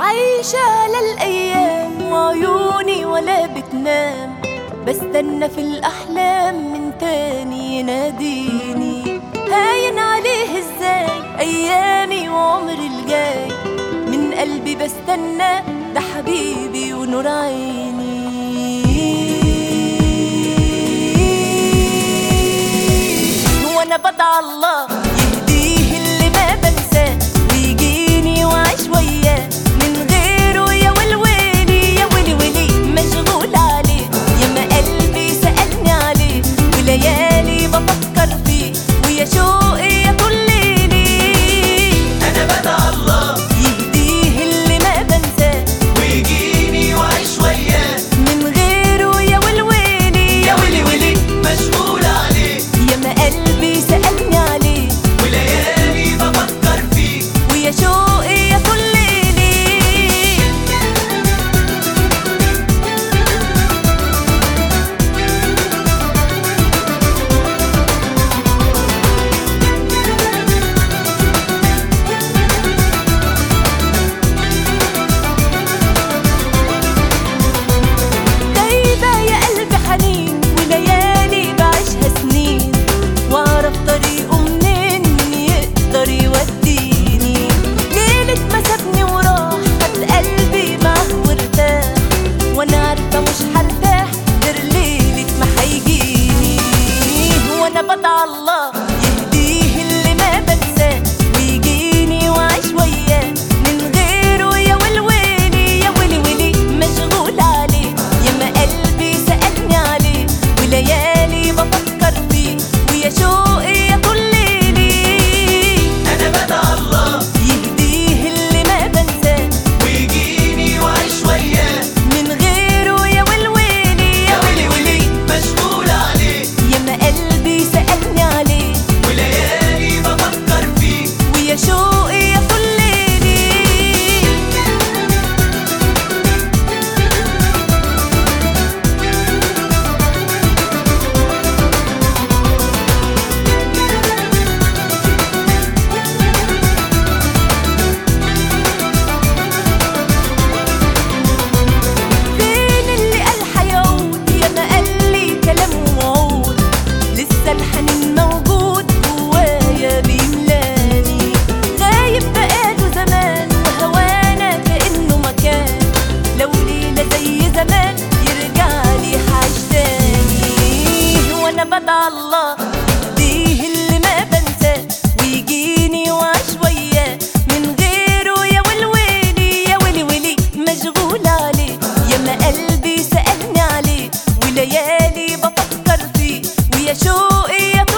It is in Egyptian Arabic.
عايشة للأيام وعيوني ولا بتنام بستنى في الأحلام من تاني يناديني هاين عليه ازاي أيامي وعمري الجاي من قلبي بستنى ده حبيبي ونور عيني وانا بدعى الله يهديه اللي ما بنساه ويجيني واعيش وياه من غيره يا ولويلي يا ولي ولي مشغول عليه يا ما قلبي سألني عليه وليالي بفكر فيه ويا شوقي يا طول ليلي انا بدعى الله يهديه اللي ما بنساه ويجيني واعيش وياه من غيره يا ولويلي يا ويلي ويلي مشغول عليه يا ما قلبي سألني عليه وليالي بفكر فيه ويا شوقي يا طول ليلي دايبة يا قلبي حنين وليالي بعيشها سنين واعرف طريقه منين يقدر يوديني ليلة ما سابني وراح خد قلبي معاه وارتاح وانا عارفة مش هرتاح غير ليلة ما هيجيني وانا بدعى الله يهديه اللي ما بنساه ويجيني واعيش وياه من غيره يا ولويلي يا ولي ولي مشغول عليه يا ما قلبي سألني عليه وليالي بفكر فيه ويا شوقي يا طول ليلي انا بدعى الله يهديه اللي ما بنساه ويجيني واعيش وياه من غيره يا ولويلي يا ويلي ويلي مشغول عليه يا ما قلبي سألني عليه وليالي بفكر فيه ويا شوقي يا طول ليلي فين اللي قال حيعود يا ما قال لي كلام وعود لسه الحنين موجود جوايا بيملاني غايب بقاله زمان وهوانا كأنه مكان لو ليلة زي زمان يرجع لي حاج تاني وانا بدعى الله يهديه اللي ما بنساه ويجيني واعيش وياه من غيره يا ولويلي يا ولي ولي مشغول عليه يا ما قلبي سألني عليه وليالي بفكر فيه ويا شوقي يا